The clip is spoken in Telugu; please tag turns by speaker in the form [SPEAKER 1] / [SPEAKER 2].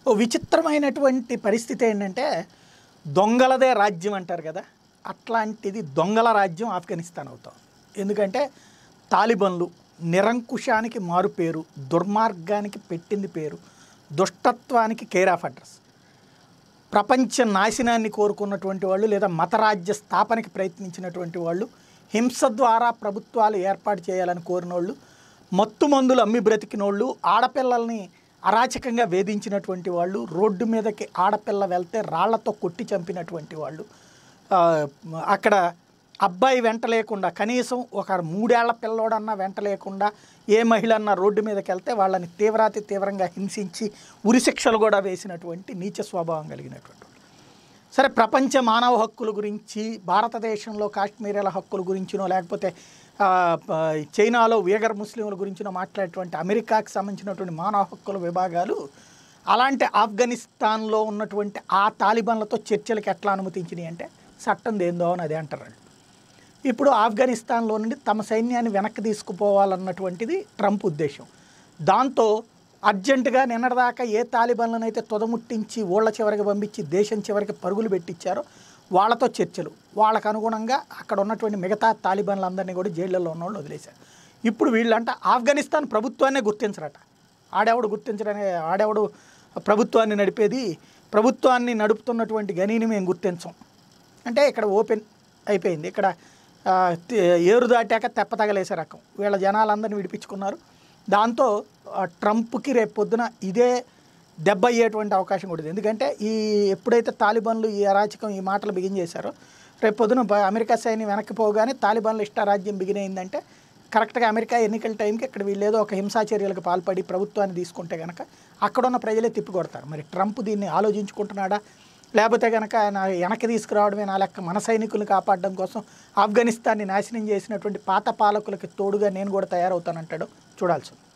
[SPEAKER 1] ఓ విచిత్రమైనటువంటి పరిస్థితి ఏంటంటే దొంగలదే రాజ్యం అంటారు కదా అట్లాంటిది దొంగల రాజ్యం ఆఫ్ఘనిస్తాన్ అవుతాం ఎందుకంటే తాలిబన్లు నిరంకుశానికి మారు పేరు దుర్మార్గానికి పెట్టింది పేరు దుష్టత్వానికి కేర్ ఆఫ్ అడ్రస్ ప్రపంచ నాశనాన్ని కోరుకున్నటువంటి వాళ్ళు లేదా మతరాజ్య స్థాపనకి ప్రయత్నించినటువంటి వాళ్ళు హింస ద్వారా ప్రభుత్వాలు ఏర్పాటు చేయాలని కోరిన వాళ్ళు మత్తు మందులు అమ్మి బ్రతికినోళ్ళు ఆడపిల్లల్ని అరాచకంగా వేధించినటువంటి వాళ్ళు రోడ్డు మీదకి ఆడపిల్ల వెళ్తే రాళ్లతో కొట్టి చంపినటువంటి వాళ్ళు ఆ, అక్కడ అబ్బాయి వెంట లేకుండా కనీసం ఒక మూడేళ్ల పిల్లోడన్నా వెంట లేకుండా ఏ మహిళ అన్నా రోడ్డు మీదకి వెళ్తే వాళ్ళని తీవ్రాతి తీవ్రంగా హింసించి ఉరిశిక్షలు కూడా వేసినటువంటి నీచ స్వభావం కలిగినటువంటి వాళ్ళు. సరే ప్రపంచ మానవ హక్కుల గురించి భారతదేశంలో కాశ్మీరీల హక్కుల గురించినో లేకపోతే ఆ, ప- చైనాలో వీగర్ ముస్లింల గురించినో మాట్లాడేటువంటి అమెరికాకి సంబంధించినటువంటి మానవ హక్కుల విభాగాలు అలాంటి ఆఫ్ఘనిస్తాన్లో ఉన్నటువంటి ఆ తాలిబాన్లతో చర్చలకు ఎట్లా అనుమతించినాయి అంటే చట్టం దేందో అని అదే అంటారు వాళ్ళు. ఇప్పుడు ఆఫ్ఘనిస్తాన్లో నుండి తమ సైన్యాన్ని వెనక్కి తీసుకుపోవాలన్నటువంటిది ట్రంప్ ఉద్దేశం దాంతో అర్జెంటుగా నిన్నటిదాకా ఏ తాలిబాన్లను అయితే తొదముట్టించి ఊళ్ళ చివరికి పంపించి దేశం చివరికి పరుగులు పెట్టించారో వాళ్ళతో చర్చలు వాళ్ళకు అనుగుణంగా అక్కడ ఉన్నటువంటి మిగతా తాలిబాన్లందరినీ కూడా జైళ్ళల్లో ఉన్న వాళ్ళు వదిలేశారు ఇప్పుడు వీళ్ళంట ఆఫ్ఘనిస్తాన్ ప్రభుత్వాన్నే గుర్తించరట ఆడెవడు గుర్తించడనే ఆడెవడు ప్రభుత్వాన్ని నడిపేది ప్రభుత్వాన్ని నడుపుతున్నటువంటి గనిని మేము గుర్తించం అంటే ఇక్కడ ఓపెన్ అయిపోయింది ఇక్కడ ఆ, తి- ఏరు దాటాక తెప్ప తగలేసే రకం వీళ్ళ జనాలందరినీ విడిపించుకున్నారు దాంతో ఆ, ట్రంప్కి రేపు పొద్దున ఇదే దెబ్బ అయ్యేటువంటి అవకాశం కూడా ఉంది ఎందుకంటే ఈ ఎప్పుడైతే తాలిబాన్లు ఈ అరాచకం ఈ మాటలు బిగిన్ చేశారో రేపు పొద్దున బ- అమెరికా సైన్యం వెనక్కి పోగానే తాలిబాన్ల ఇష్టారాజ్యం బిగినైందంటే కరెక్ట్గా అమెరికా ఎన్నికల టైంకి ఇక్కడ వీళ్ళు ఏదో ఒక హింసా చర్యలకు పాల్పడి ప్రభుత్వాన్ని తీసుకుంటే కనుక అక్కడున్న ప్రజలే తిప్పికొడతారు మరి ట్రంప్ దీన్ని ఆలోచించుకుంటున్నాడా లేకపోతే కనుక ఆయన వెనక్కి తీసుకురావడమే నా లెక్క మన సైనికులను కాపాడడం కోసం ఆఫ్ఘనిస్తాన్ని నాశనం చేసినటువంటి పాత పాలకులకి తోడుగా నేను కూడా తయారవుతానంటాడు చూడాల్సి ఉంది